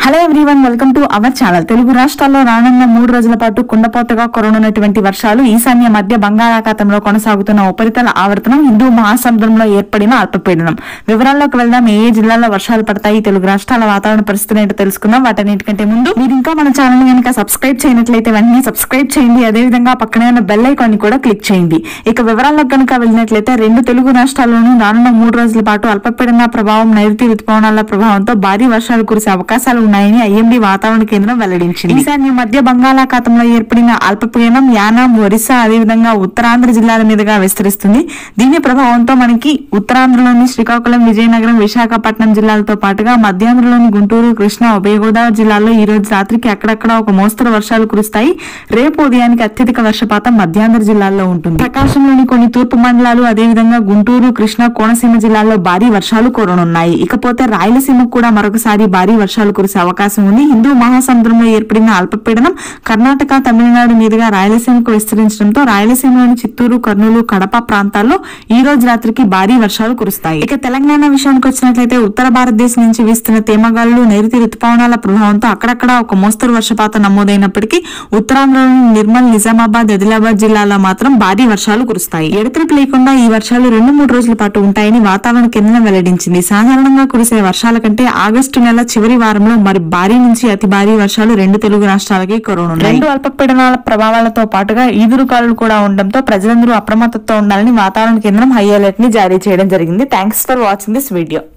hello everyone welcome to our channel Telugu రాష్ట్రాల్లో రానున్న మూడు రోజుల పాటు కుండపోతగా కురనున్నటువంటి వర్షాలు ఈశాన్య మధ్య బంగాళాఖాతంలో కొనసాగుతున్న ఉపరితల ఆవర్తనం హిందూ మహాసముద్రంలో ఏర్పడిన అల్పపీడనం వివరాల్లోకి వెళ్దాం ఏ ఏ జిల్లాల్లో వర్షాలు పడతాయి తెలుగు రాష్ట్రాల వాతావరణ పరిస్థితులు ఏంటో తెలుసుకుందాం వాటన్నిటికంటే ముందు మీరు ఇంకా మన ఛానల్ కనుక సబ్స్క్రైబ్ చేయనట్లయితే వెంటనే సబ్స్క్రైబ్ చేయండి అదేవిధంగా పక్కనే ఉన్న బెల్ ఐకాన్ ని కూడా క్లిక్ చేయండి ఇక వివరాల్లోకి కనుక వెళ్ళినట్లయితే రెండు తెలుగు రాష్ట్రాల్లోనూ రానున్న మూడు రోజుల పాటు అల్పపీడన ప్రభావం నైరుతి రుతుపవనాల ప్రభావంతో భారీ వర్షాలు కురిసే అవకాశాలు ఉన్నాయని ఐఎండీ వాతావరణ కేంద్రం వెల్లడించింది ఈశాన్య మధ్య బంగాళాఖాతంలో ఏర్పడిన అల్పపీడనం యానాం ఒరిస్సా అదేవిధంగా ఉత్తరాంధ్ర జిల్లాల మీదుగా విస్తరిస్తుంది దీని ప్రభావంతో మనకి ఉత్తరాంధ్రలోని శ్రీకాకుళం విజయనగరం విశాఖపట్నం జిల్లాలతో పాటుగా మధ్యాంధ్రలోని గుంటూరు కృష్ణా ఉభయ గోదావరి జిల్లాల్లో ఈ రోజు రాత్రికి అక్కడక్కడ ఒక మోస్తరు వర్షాలు కురుస్తాయి రేపు ఉదయానికి అత్యధిక వర్షపాతం మధ్యాంధ్ర జిల్లాల్లో ఉంటుంది ప్రకాశంలోని కొన్ని తూర్పు మండలాలు అదేవిధంగా గుంటూరు కృష్ణా కోనసీమ జిల్లాల్లో భారీ వర్షాలు కురనున్నాయి ఇకపోతే రాయలసీమకు కూడా మరొకసారి భారీ వర్షాలు కురిసే అవకాశం ఉంది హిందూ మహాసముద్రంలో ఏర్పడిన అల్పపీడనం కర్ణాటక తమిళనాడు మీదుగా రాయలసీమకు విస్తరించడంతో రాయలసీమలోని చిత్తూరు కర్నూలు కడప ప్రాంతాల్లో ఈ రోజు రాత్రికి భారీ వర్షాలు కురుస్తాయి ఇక తెలంగాణ విషయానికి వచ్చినట్లయితే ఉత్తర భారతదేశం నుంచి వీస్తున్న తేమగాళ్లు నైరుతి రుతుపవనాల ప్రభావంతో అక్కడక్కడ ఒక మోస్తరు వర్షపాతం నమోదైనప్పటికీ ఉత్తరాంధ్రలోని నిర్మల్ నిజామాబాద్ ఆదిలాబాద్ జిల్లాలో మాత్రం భారీ వర్షాలు కురుస్తాయి ఎడతెరిపి లేకుండా ఈ వర్షాలు రెండు మూడు రోజుల పాటు ఉంటాయని వాతావరణ కేంద్రం వెల్లడించింది సాధారణంగా కురిసే వర్షాల కంటే ఆగస్టు నెల చివరి వారంలో మరి భారీ నుంచి అతి భారీ వర్షాలు రెండు తెలుగు రాష్ట్రాలకి కురవనున్నాయి రెండు అల్పపీడనాల ప్రభావాలతో పాటుగా ఈదురుగాలులు కూడా ఉండడంతో ప్రజలందరూ అప్రమత్తతో ఉండాలని వాతావరణ కేంద్రం హై అలర్ట్ ని జారీ చేయడం జరిగింది thanks for watching this video